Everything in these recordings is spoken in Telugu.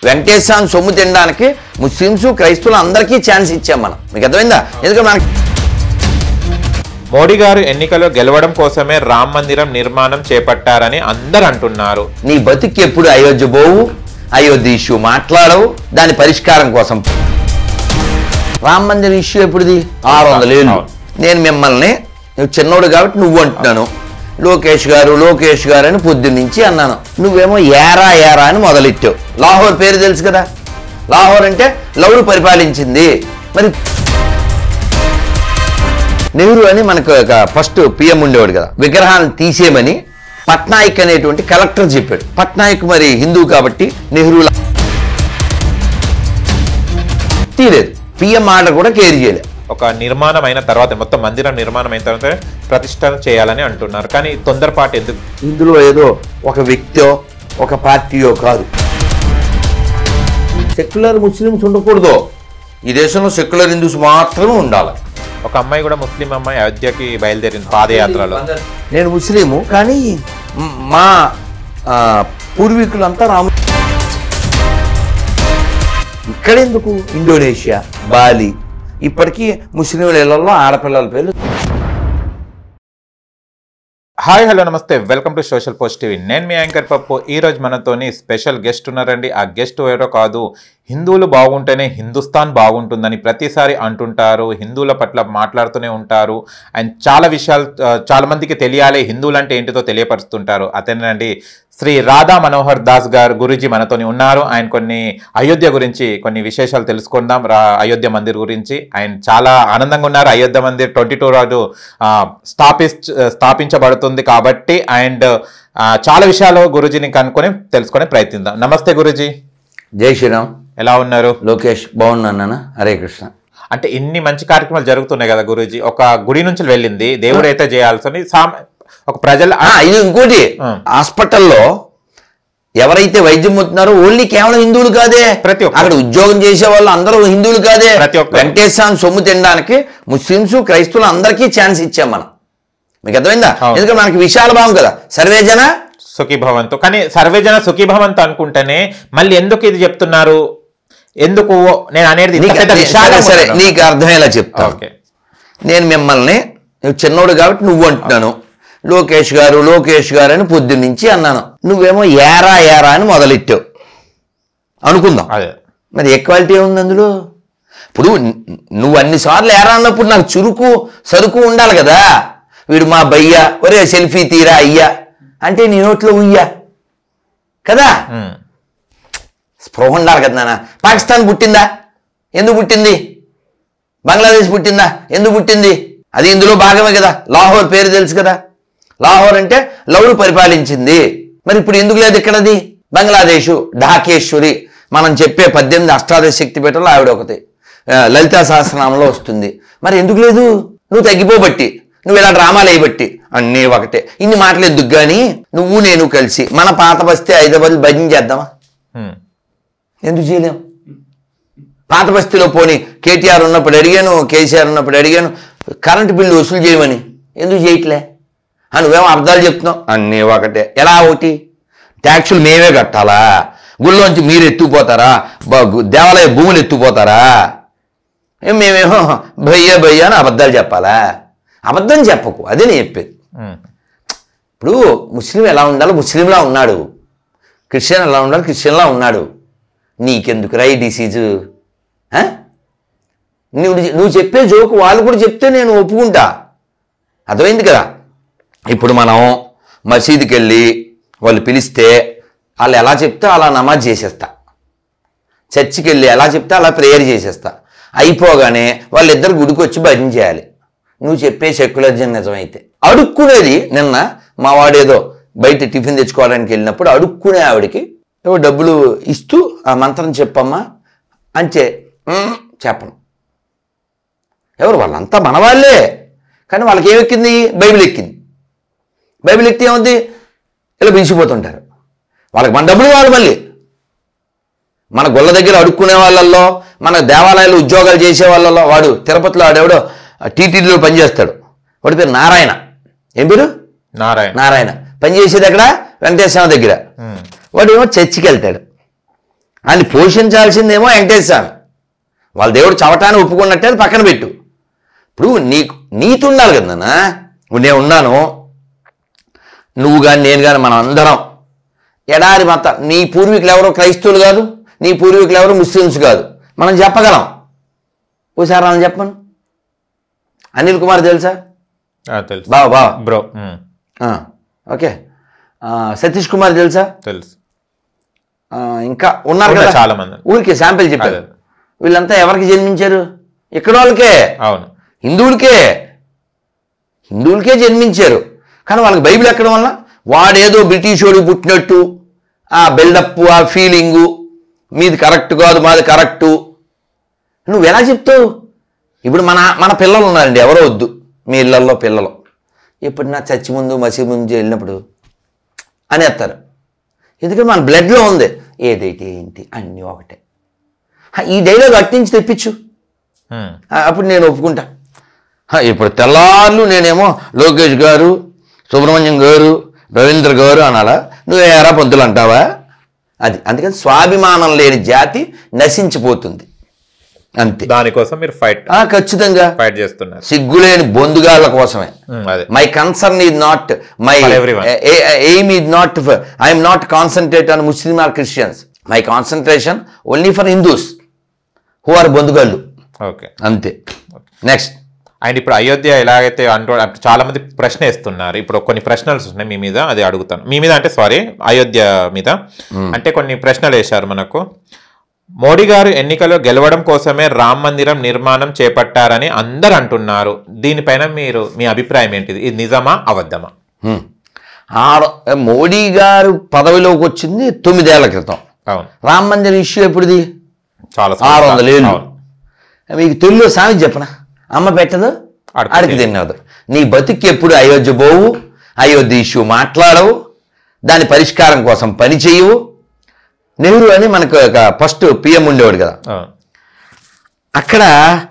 వెంకటేశ్వర సొమ్ము తినడానికి ముస్లిమ్స్ క్రైస్తవులు అందరికీ ఛాన్స్ ఇచ్చాం మనం మీకు అర్థమైందా ఎందుకంటే మనకి మోడీ గారు ఎన్నికలో గెలవడం కోసమే రామ్ మందిరం నిర్మాణం చేపట్టారని అందరు అంటున్నారు నీ బతుకు ఎప్పుడు అయోధ్య పోవు అయోధ్య ఇష్యూ మాట్లాడవు దాని పరిష్కారం కోసం రామ్ మందిర్ ఇష్యూ ఎప్పుడుది ఆరు వందల ఏళ్ళు నేను మిమ్మల్ని నువ్వు చిన్నోడు కాబట్టి నువ్వు అంటున్నాను లోకేష్ గారు లోకేష్ గారు అని పొద్దున్నుంచి అన్నాను నువ్వేమో ఏరా ఏరా అని మొదలెట్టావు లాహోర్ పేరు తెలుసు కదా లాహోర్ అంటే లౌరు పరిపాలించింది మరి నెహ్రూ అని మనకు ఒక ఫస్ట్ పిఎం ఉండేవాడు కదా విగ్రహాన్ని తీసేయమని పట్నాయక్ అనేటువంటి కలెక్టర్ చెప్పాడు పట్నాయక్ మరి హిందూ కాబట్టి నెహ్రూ లా- తీయలేదు పిఎం ఆర్డర్ కూడా కేర్ చేయలేదు ఒక నిర్మాణం అయిన తర్వాత మొత్తం మందిరం నిర్మాణం అయిన తర్వాత ప్రతిష్ట చేయాలని అంటున్నారు కానీ తొందరపాటు ఎందుకు ఇందులో ఏదో ఒక వ్యక్తో ఒక పార్టీయో కాదు సెక్యులర్ ముస్లిమ్స్ ఉండకూడదు ఈ దేశంలో సెక్యులర్ హిందూస్ మాత్రమే ఉండాలి ఒక అమ్మాయి కూడా ముస్లిం అమ్మాయి అయోధ్యకి బయలుదేరింది పాదయాత్రలో నేను ముస్లిము కానీ మ్- మా ఆ, పూర్వీకులంతా రాము ఇక్కడెందుకు ఇండోనేషియా బాలి ఇప్పటికీ ముస్లింల ఇళ్లలో ఆడపిల్లల పేర్లు హాయ్ హలో నమస్తే welcome to Social Post TV నేను మీ యాంకర్ పప్పు ఈ రోజు మనతోని స్పెషల్ గెస్ట్ ఉన్నారండి ఆ గెస్ట్ ఎవరో కాదు హిందువులు బాగుంటేనే హిందుస్థాన్ బాగుంటుందని ప్రతిసారి అంటుంటారు హిందువుల పట్ల మాట్లాడుతూనే ఉంటారు అండ్ చాలా విషయాలు ఆ, చాలా మందికి తెలియాలి హిందువులు అంటే ఏంటిదో తెలియపరుస్తుంటారు అతనండి శ్రీ రాధా మనోహర్ దాస్ గారు గురుజీ మనతోని ఉన్నారు ఆయన కొన్ని అయోధ్య గురించి కొన్ని విశేషాలు తెలుసుకుందాం రా అయోధ్య మందిర్ గురించి ఆయన చాలా ఆనందంగా ఉన్నారు అయోధ్య మందిర్ ట్వంటీ టూ రోజు ఆ, స్థాపిస్ స్థాపించబడుతుంది కాబట్టి అండ్ ఆ, చాలా విషయాలు గురుజీని కనుక్కొని తెలుసుకొని ప్రయత్నిద్దాం నమస్తే గురుజీ జై శ్రీరామ్ ఎలా ఉన్నారు లోకేష్ బాగున్నాను నాన్న హరే కృష్ణ అంటే ఇన్ని మంచి కార్యక్రమాలు జరుగుతున్నాయి కదా గురూజీ ఒక గుడి నుంచి వెళ్ళింది దేవుడు అయితే చేయాల్సి సామ్ ఒక ప్రజల ఆ, ఇది ఇంకోటి ఆ. హాస్పిటల్లో ఎవరైతే వైద్యం పొందుతున్నారో ఓన్లీ కేవలం హిందువులు కాదే ప్రతి ఒక్కరు. అక్కడ ఉద్యోగం చేసే వాళ్ళు అందరూ హిందువులు కాదే ప్రతి ఒక్కరు. వెంకటేశ్వర సొమ్ము తినడానికి ముస్లిమ్స్ క్రైస్తవులు అందరికీ ఛాన్స్ ఇచ్చాం మనం మీకు అర్థమైందా అవును. ఎందుకంటే మనకి విశాల భావం కదా సర్వేజన సుఖీభవంతో కానీ సర్వేజన సుఖీభవంతో అనుకుంటేనే మళ్ళీ ఎందుకు ఇది చెప్తున్నారు ఎందుకు నేను అనేది ఇంత నీకు- పెద్ద సరే విషయాలు సరే నీకు అర్థమయ్యేలా చెప్తా ఓకే నేను మిమ్మల్ని నువ్వు చిన్నోడు కాబట్టి నువ్వు అంటున్నాను లోకేష్ గారు లోకేష్ గారు అని పొద్దున్నుంచి అన్నాను నువ్వేమో ఏరా ఏరా అని మొదలెట్టావు అనుకుందాం అదే మరి ఈక్వాలిటీ ఏముంది అందులో ఇప్పుడు ను- నువ్వు అన్నిసార్లు ఏరా అన్నప్పుడు నాకు చురుకు సరుకు ఉండాలి కదా వీడు మా బయ్య ఒరే సెల్ఫీ తీరా అయ్యా అంటే నీ నోట్లో ఉయ్యా కదా ఉమ్. స్పృహ ఉండాలి కదా నాన్న పాకిస్తాన్ పుట్టిందా ఎందుకు పుట్టింది బంగ్లాదేశ్ పుట్టిందా ఎందుకు పుట్టింది అది ఇందులో భాగమే కదా లాహోర్ పేరు తెలుసు కదా లాహోర్ అంటే లౌరు పరిపాలించింది మరి ఇప్పుడు ఎందుకు లేదు ఇక్కడది బంగ్లాదేశు ఢాకేశ్వరి మనం చెప్పే పద్దెనిమిది అష్టాదశ శక్తి పీఠంలో ఆవిడ ఒకటి ఆ, లలితా సహస్రనామంలో వస్తుంది మరి ఎందుకు లేదు నువ్వు తగ్గిపోబట్టి నువ్వు ఇలా డ్రామాలు వేయబట్టి అన్నీ ఒకటే ఇన్ని మాటలు ఎందుకు కానీ నువ్వు నేను కలిసి మన పాత బస్తే హైదరాబాద్ భజన చేద్దామా ఉమ్. ఎందుకు చేయలేం పాత బస్తీలో పోని కేటీఆర్ ఉన్నప్పుడు అడిగాను కేసీఆర్ ఉన్నప్పుడు అడిగాను కరెంటు బిల్లు వసూలు చేయమని ఎందుకు చేయట్లే ఆ, నువ్వేమో అర్థాలు చెప్తున్నావు అన్నీ ఒకటే ఎలా ఒకటి ట్యాక్సులు మేమే కట్టాలా గుళ్ళోంచి మీరు ఎత్తుకుపోతారా బ- గు- దేవాలయ భూములు ఎత్తుకుపోతారా ఏం మేమేమో భయ్య భయ్య అని అబద్ధాలు చెప్పాలా అబద్ధం చెప్పకు అదే నేను చెప్పేది ఉమ్. ఇప్పుడు ముస్లిం ఎలా ఉండాలో ముస్లింలా ఉన్నాడు క్రిస్టియన్ ఎలా ఉండాలి క్రిస్టియన్లా ఉన్నాడు నీకెందుకు రై డిసీజు ఆ? నువ్వు నువ్వు చెప్పే జోకు వాళ్ళు కూడా చెప్తే నేను ఒప్పుకుంటా అర్థమైంది కదా ఇప్పుడు మనం మసీదుకి వెళ్ళి వాళ్ళు పిలిస్తే వాళ్ళు ఎలా చెప్తే అలా నమాజ్ చేసేస్తా చర్చికి వెళ్ళి ఎలా చెప్తే అలా ప్రేయర్ చేసేస్తా అయిపోగానే వాళ్ళిద్దరు గుడికి వచ్చి భజన చేయాలి నువ్వు చెప్పే సెక్యులరిజం నిజమైతే అడుక్కునేది నిన్న మా వాడేదో బయట టిఫిన్ తెచ్చుకోవడానికి వెళ్ళినప్పుడు అడుక్కునే ఆవిడకి ఏవో డబ్బులు ఇస్తూ ఆ మంత్రం చెప్పమ్మా అంతే "ఉమ్, చెప్పను ఎవరు వాళ్ళంతా మన వాళ్ళే కానీ వాళ్ళకి ఏమెక్కింది బైబిల్ ఎక్కింది బైబిల్ ఎక్కితే ఏముంది ఇలా బిగిసిపోతుంటారు వాళ్ళకి మన డబ్బులు కావాలి మళ్ళీ మన గొల్ల దగ్గర అడుక్కునే వాళ్ళల్లో మన దేవాలయాలు ఉద్యోగాలు చేసే వాళ్ళలో వాడు తిరుపతిలో వాడెవడో టీటీడీలో పనిచేస్తాడు వాడి పేరు నారాయణ ఏం పేరు నారాయణ నారాయణ పనిచేసేది అక్కడ వెంకటేశ్వర దగ్గర ఉమ్. వాడు ఏమో చర్చికి వెళ్తాడు అని పోషించాల్సిందేమో వెంకటేశ్వర స్వామి వాళ్ళ దేవుడు చవటాన్ని ఒప్పుకున్నట్టే అది పక్కన పెట్టు ఇప్పుడు నీకు నీతి ఉండాలి కదా నాన్న ఇప్పుడు నేను ఉన్నాను నువ్వు కానీ నేను కానీ మనం అందరం ఎడారి మత నీ పూర్వీకులు ఎవరో క్రైస్తవులు కాదు నీ పూర్వీకులు ఎవరో ముస్లిమ్స్ కాదు మనం చెప్పగలం ఒకసారి మనం చెప్పను అనిల్ కుమార్ తెలుసా ఆ, తెలుసు బావా బావా బ్రో ఉమ్, ఆ, ఓకే ఆ, సతీష్ కుమార్ తెలుసా తెలుసు ఆ, ఇంకా ఉన్నారు ఉన్నారు కదా చాలా మంది. ఊరికే శాంపిల్ చెప్పారు అదే. వీళ్ళంతా ఎవరికి జన్మించారు ఇక్కడ వాళ్ళకే అవును హిందువులకే హిందువులకే జన్మించారు కానీ వాళ్ళకి బైబిల్ ఎక్కడం వల్ల వాడేదో బ్రిటిష్ వాడికి పుట్టినట్టు ఆ బిల్డప్ ఆ ఫీలింగు మీది కరెక్ట్ కాదు మాది కరెక్టు నువ్వు ఎలా చెప్తావు ఇప్పుడు మన మన పిల్లలు ఉన్నారండి ఎవరో వద్దు మీ ఇళ్ళల్లో పిల్లలు ఇప్పుడు నా చచ్చి ముందు మసి ముందు వెళ్ళినప్పుడు అనేస్తారు ఎందుకంటే మన బ్లడ్లో ఉంది ఏదైతే ఏంటి అన్నీ ఒకటే హా, ఈ డైలాగ్ అట్టించి తెప్పించు ఉమ్, ఆ, అప్పుడు నేను ఒప్పుకుంటా హా, ఇప్పుడు తెల్లార్లు నేనేమో లోకేష్ గారు సుబ్రహ్మణ్యం గారు రవీంద్ర గారు అనాలా నువ్వు ఎరా పొద్దులు అంటావా అది అందుకని స్వాభిమానం లేని జాతి నశించిపోతుంది అంతే దానికోసం మీరు ఫైట్ ఆ, ఖచ్చితంగా ఫైట్ చేస్తున్నారు సిగ్గులేని బొందుగాళ్ళ కోసమే ఉమ్, అదే my concern is not my For everyone. Aim is not I'm not concentrate on Muslim or Christians my concentration only for Hindus who are బొందుగాళ్ళు ఓకే అంతే నెక్స్ట్ అండ్ ఇప్పుడు అయోధ్య ఎలాగైతే అంటూ చాలా మంది ప్రశ్న వేస్తున్నారు ఇప్పుడు కొన్ని ప్రశ్నలు ఉన్నాయి మీ మీద అది అడుగుతాను మీ మీద అంటే సారీ అయోధ్య మీద అంటే కొన్ని ప్రశ్నలు వేశారు మనకు మోడీ గారు ఎన్నికలో గెలవడం కోసమే రామ్ మందిరం నిర్మాణం చేపట్టారని అందరు అంటున్నారు దీనిపైన మీరు మీ అభిప్రాయం ఏంటిది ఇది నిజమా అబద్ధమా హ్మ్. ఆరు మోడీ గారు పదవిలోకి వచ్చింది తొమ్మిదేళ్ల క్రితం అవును రామ మందిర్ ఇష్యూ ఎప్పుడుది చాలా ఆరు వందల ఏళ్ళు అవును. మీకు తెలుగులో సామెత చెప్పనా అమ్మ పెట్టదు అడక అడిగి తిన్నదు నీ బతుక్కి ఎప్పుడు అయోధ్య పోవు అయోధ్య ఇష్యూ మాట్లాడవు దాని పరిష్కారం కోసం పని చేయవు నెహ్రూ అని మనకు ఒక ఫస్ట్ పిఎం ఉండేవాడు కదా అవును. అక్కడ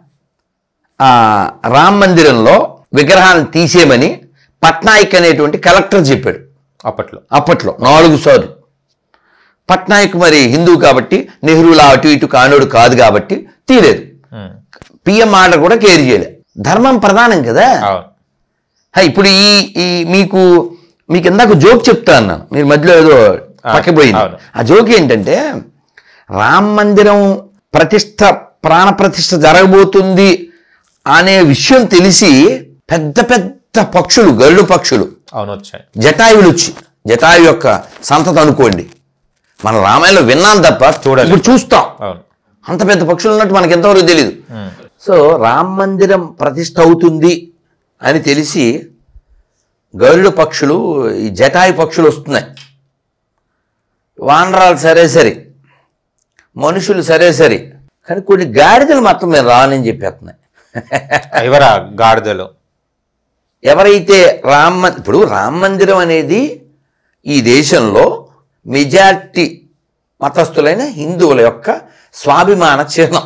ఆ, రామ్ మందిరంలో విగ్రహాన్ని తీసేయమని పట్నాయక్ అనేటువంటి కలెక్టర్ చెప్పాడు అప్పట్లో అప్పట్లో నాలుగు సార్లు పట్నాయక్ మరి హిందూ కాబట్టి నెహ్రూలా అటు ఇటు కానోడు కాదు కాబట్టి తీయలేదు ఉమ్, పిఎం ఆర్డర్ కూడా కేర్ చేయలేదు ధర్మం ప్రధానం కదా అవును హా, ఇప్పుడు ఈ ఈ మీకు మీకు ఇందాక జోక్ చెప్తా అన్నాను మీరు మధ్యలో ఏదో పక్కిపోయింది అవును. ఆ జోక్ ఏంటంటే రామ్ మందిరం ప్రతిష్ట ప్రాణ ప్రతిష్ట జరగబోతుంది అనే విషయం తెలిసి పెద్ద పెద్ద పక్షులు గరుడు పక్షులు అవును వచ్చాయి జటాయువులు వచ్చి జటాయు యొక్క సంతత అనుకోండి మన రామాయణంలో విన్నాం తప్ప చూడలేదు. ఇప్పుడు చూస్తాం అవును అంత పెద్ద పక్షులు ఉన్నట్టు మనకి ఎంతవరకు తెలియదు ఉమ్, సో రామ మందిరం ప్రతిష్ట అవుతుంది అని తెలిసి గరుడ పక్షులు ఈ జటాయు పక్షులు వస్తున్నాయి వానరాలు సరే సరే మనుషులు సరే సరే కానీ కొన్ని గాడిదలు మాత్రం మేము రానని చెప్పేస్తున్నాయి ఎవరా గాడిదలు ఎవరైతే రామ ఇప్పుడు రామ మందిరం అనేది ఈ దేశంలో మెజార్టీ మతస్థులైన హిందువుల యొక్క స్వాభిమాన చిహ్నం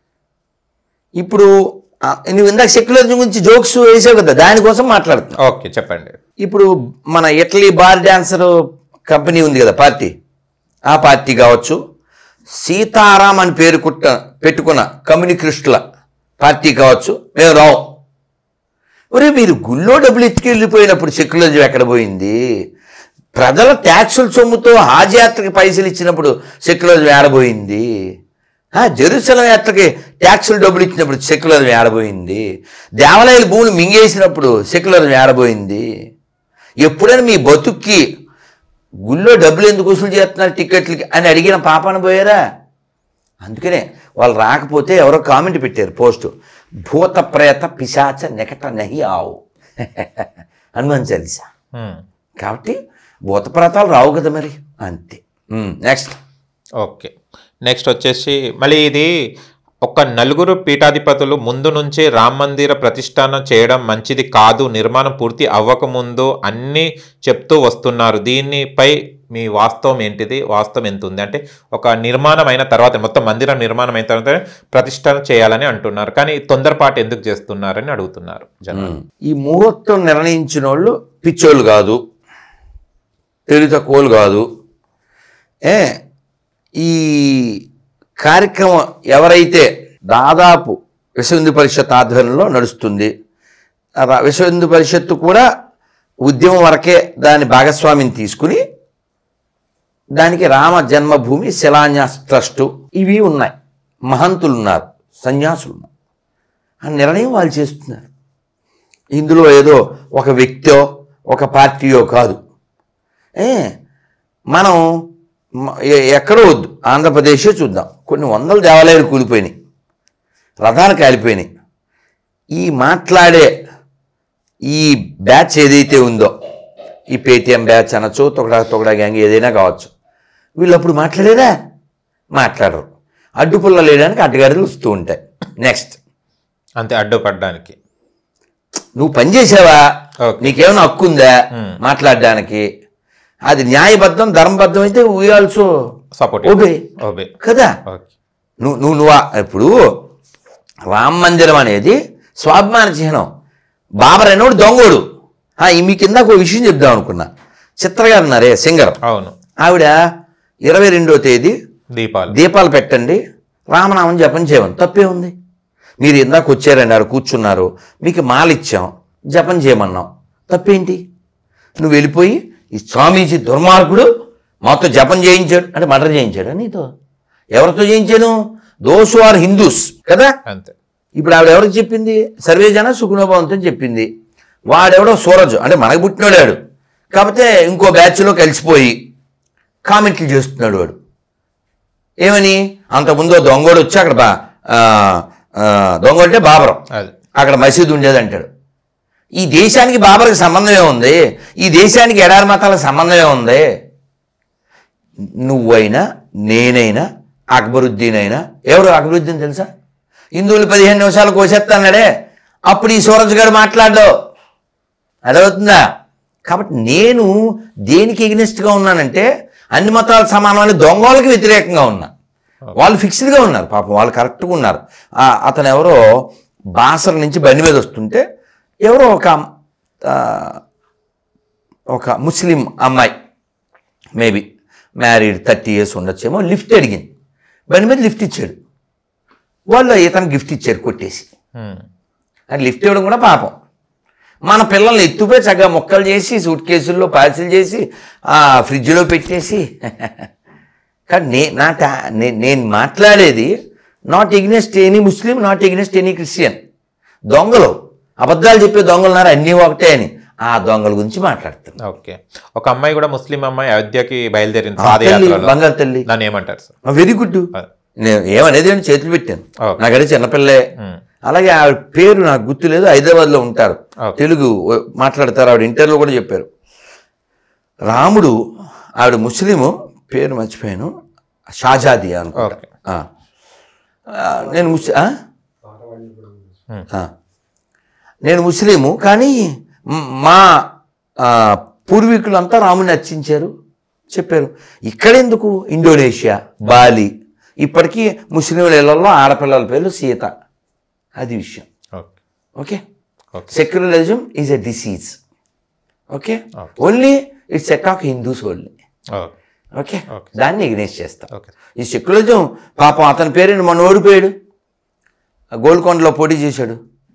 ఇప్పుడు ఆ, నువ్వు ఇందాక సెక్యులరిజం గురించి జోక్స్ వేసావు కదా దానికోసం మాట్లాడుతున్నా ఓకే చెప్పండి ఇప్పుడు మన ఇటలీ బార్ డాన్సర్ కంపెనీ ఉంది కదా పార్టీ ఆ పార్టీ కావచ్చు సీతారాం అని పేరు కుట్ట పెట్టుకున్న కమ్యూనిస్టుల పార్టీ కావచ్చు మేము రావు ఒరే మీరు గుళ్ళో డబ్బులు ఎత్తుకెళ్ళిపోయినప్పుడు సెక్యులరిజం ఎక్కడ పోయింది ప్రజల ట్యాక్సుల సొమ్ముతో హాజ్ యాత్రకి పైసలు ఇచ్చినప్పుడు సెక్యులరిజం ఏడబోయింది ఆ, జెరూసలం యాత్రకి ట్యాక్సులు డబ్బులు ఇచ్చినప్పుడు సెక్యులరిజం ఏడబోయింది దేవాలయాల భూములు మింగేసినప్పుడు సెక్యులరిజం ఏడబోయింది ఎప్పుడైనా మీ బతుక్కి గుళ్ళో డబ్బులు ఎందుకు వసూలు చేస్తున్నారు టికెట్లకి అని అడిగిన పాపాన పోయారా అందుకనే వాళ్ళు రాకపోతే ఎవరో కామెంట్ పెట్టారు పోస్ట్ భూత ప్రేత పిశాచ నికట నహి ఆవు హనుమాన్ చాలీసా ఉమ్. కాబట్టి భూత ప్రేతాలు రావు కదా మరి అంతే నెక్స్ట్ ఓకే నెక్స్ట్ వచ్చేసి మళ్ళీ ఇది ఒక నలుగురు పీఠాధిపతులు ముందు నుంచి రామ మందిర ప్రతిష్టాన చేయడం మంచిది కాదు నిర్మాణం పూర్తి అవ్వకముందు అన్నీ చెప్తూ వస్తున్నారు దీనిపై మీ వాస్తవం ఏంటిది వాస్తవం ఎంత ఉంది అంటే ఒక నిర్మాణం అయిన తర్వాత మొత్తం మందిరం నిర్మాణం అయిన తర్వాత ప్రతిష్టాన చేయాలని అంటున్నారు కానీ తొందరపాటు ఎందుకు చేస్తున్నారని అడుగుతున్నారు జనాలు ఈ ముహూర్తం నిర్ణయించిన వాళ్ళు పిచ్చోళ్ళు కాదు తెలివి తక్కువలు కాదు ఏ ఈ కార్యక్రమం ఎవరైతే దాదాపు విశ్వ హిందూ పరిషత్ ఆధ్వర్యంలో నడుస్తుంది ఆ రా- విశ్వ హిందూ పరిషత్తు కూడా ఉద్యమం వరకే దాని భాగస్వామిని తీసుకుని దానికి రామ జన్మభూమి శిలాన్యాస్ ట్రస్టు ఇవి ఉన్నాయి మహంతులు ఉన్నారు సన్యాసులు ఉన్నారు ఆ నిర్ణయం వాళ్ళు చేస్తున్నారు ఇందులో ఏదో ఒక వ్యక్తో ఒక పార్టీయో కాదు ఏ మనం మ- ఎ- ఎక్కడో వద్దు ఆంధ్రప్రదేశే చూద్దాం కొన్ని వందల దేవాలయాలు కూలిపోయినాయి రథాలు కాలిపోయినాయి ఈ మాట్లాడే ఈ బ్యాచ్ ఏదైతే ఉందో ఈ పేటిఎం బ్యాచ్ అనొచ్చు తొగడా తొగడా గ్యాంగ్ ఏదైనా కావచ్చు వీళ్ళు అప్పుడు మాట్లాడేరా మాట్లాడరు అడ్డుపుల్ల లేయడానికి అడ్డగారులు వస్తూ ఉంటాయి నెక్స్ట్ అంతే అడ్డుపడడానికి నువ్వు పని చేసావా Okay. నీకేమైనా హక్కు ఉందా మాట్లాడడానికి అది న్యాయబద్ధం ధర్మబద్ధం అయితే we also support obey obey కదా ఓకే నువ్వు నువ్వు నువ్వు ఇప్పుడు రామ మందిరం అనేది స్వాభిమాన చిహ్నం బాబర్ అనేవాడు దొంగోడు ఆ, ఈ మీ కింద ఒక విషయం చెప్దాం అనుకున్నా చిత్ర గారు ఉన్నారే సింగర్ అవును ఆవిడ ఇరవై రెండో తేదీ దీపాలు దీపాలు పెట్టండి రామనామం జపం చేయమని తప్పే ఉంది మీరు ఇందాక వచ్చారండి ఆడ కూర్చున్నారు మీకు మాల ఇచ్చాం జపం చేయమన్నాం తప్పేంటి నువ్వు వెళ్ళిపోయి ఈ స్వామీజీ దుర్మార్గుడు మాతో జపం చేయించాడు అంటే మర్డర్ చేయించాడు నీతో ఎవరితో చేయించాను దోసు ఆర్ హిందూస్ కదా అంతే ఇప్పుడు ఆవిడ ఎవరికి చెప్పింది సర్వే జన సుఖనోభవంతో చెప్పింది వాడెవడో సూరజ్ అంటే మనకు పుట్టినోడాడు కాకపోతే ఇంకో బ్యాచ్లో కలిసిపోయి కామెంట్లు చేస్తున్నాడు వాడు ఏమని అంతకుముందు ఓ దొంగోడు వచ్చి అక్కడ బా ఆ, ఆ, దొంగ అంటే బాబరం అది అక్కడ మసీదు ఉండేది అంటాడు ఈ దేశానికి బాబర్కి సంబంధమే ఉంది ఈ దేశానికి ఎడారి మతాలకు సంబంధమే ఉంది నువ్వైనా నేనైనా అక్బరుద్దీన్ అయినా ఎవరు అక్బరుద్దీన్ తెలుసా హిందువులు పదిహేను నిమిషాలు కోసేస్తానడే అప్పుడు ఈ సూరజ్ గారు మాట్లాడో అదవుతుందా కాబట్టి నేను దేనికి ఎగ్నెస్ట్గా ఉన్నానంటే అన్ని మతాలు సమానమని దొంగోళ్ళకి వ్యతిరేకంగా ఉన్నా వాళ్ళు ఫిక్స్డ్గా ఉన్నారు పాపం వాళ్ళు కరెక్ట్గా ఉన్నారు ఆ, అతను ఎవరో బాసర నుంచి బండి మీద వస్తుంటే ఎవరో ఒక ఆ, ఒక ముస్లిం అమ్మాయి మేబీ మ్యారీడ్ థర్టీ ఇయర్స్ ఉండొచ్చేమో లిఫ్ట్ అడిగింది బండి మీద లిఫ్ట్ ఇచ్చాడు వాళ్ళు ఇతను గిఫ్ట్ ఇచ్చారు కొట్టేసి ఉమ్. అది లిఫ్ట్ ఇవ్వడం కూడా పాపం మన పిల్లల్ని ఎత్తుపోయి చక్కగా మొక్కలు చేసి సూట్ కేసుల్లో పార్సిల్ చేసి ఆ ఫ్రిడ్జ్లో పెట్టేసి కానీ నే నా టా- నే- నేను మాట్లాడేది not against any Muslim not against any Christian దొంగలు అబద్ధాలు చెప్పే దొంగలు ఉన్నారు అన్నీ ఒకటే అని ఆ దొంగల గురించి మాట్లాడుతున్నాను ఓకే ఒక అమ్మాయి కూడా ముస్లిం అమ్మాయి అయోధ్యకి బయలుదేరింది ఆ తల్లి, పాదయాత్రలో బంగారు తల్లి దాన్ని ఏమంటారు సార్ వెరీ గుడ్ అది. నేను ఏమనేది అని చేతులు పెట్టాను Okay. నాకైతే చిన్నపిల్లే ఉమ్. అలాగే ఆవిడ పేరు నాకు గుర్తులేదు హైదరాబాద్లో ఉంటారు Okay. తెలుగు వ- మాట్లాడతారు ఆవిడ ఇంటర్వ్యూలో కూడా చెప్పారు రాముడు ఆవిడ ముస్లిము పేరు మర్చిపోయాను షాజాది అనుకుంటా ఓకే ఆ. ఆ, నేను ముస్ ఆ? ఆ. నేను ముస్లిము కానీ మ్- మా ఆ, పూర్వీకులంతా రాముని అర్చించారు చెప్పారు ఇక్కడెందుకు ఇండోనేషియా బాలి ఇప్పటికీ ముస్లింల ఇళ్లలో ఆడపిల్లల పేర్లు సీత అది విషయం okay okay okay secularism is a disease okay Okay. Only it's attack Hindus only okay okay Okay. దాన్ని ఇగ్నేస్ చేస్తాం ఓకే ఈ సెక్యులరిజం పాపం అతని పేరు మొన్న ఓడిపోయాడు ఆ గోల్కొండలో పోటీ చేశాడు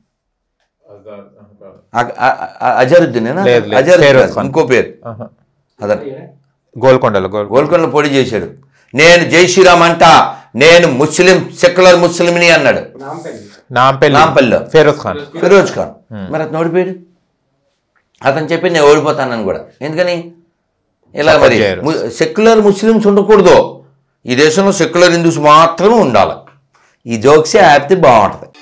అ- అ- అ- అజరుద్దీనేనా లేదు, లేదు. అజరుద్దీన్ ఫేరోజ్ కాదు, ఖాన్. ఇంకో పేరు ఆహా. అతను గోల్కొండలో గోల్ గోల్కొండలో పోటీ చేశాడు నేను జై శ్రీరామ్ అంట నేను ముస్లిం సెక్యులర్ ముస్లింని అన్నాడు నాంపల్లి నాంపల్లిలో. ఫేరోజ్ ఖాన్ ఫిరోజ్ ఖాన్ మరి అతను ఓడిపోయాడు అతను చెప్పి నేను ఓడిపోతానని కూడా ఎందుకని ఇలా Support మరి చేయరు. ము- సెక్యులర్ ముస్లిమ్స్ ఉండకూడదు ఈ దేశంలో సెక్యులర్ హిందూస్ మాత్రమే ఉండాలి ఈ జోక్సే ఆపితే బాగుంటుంది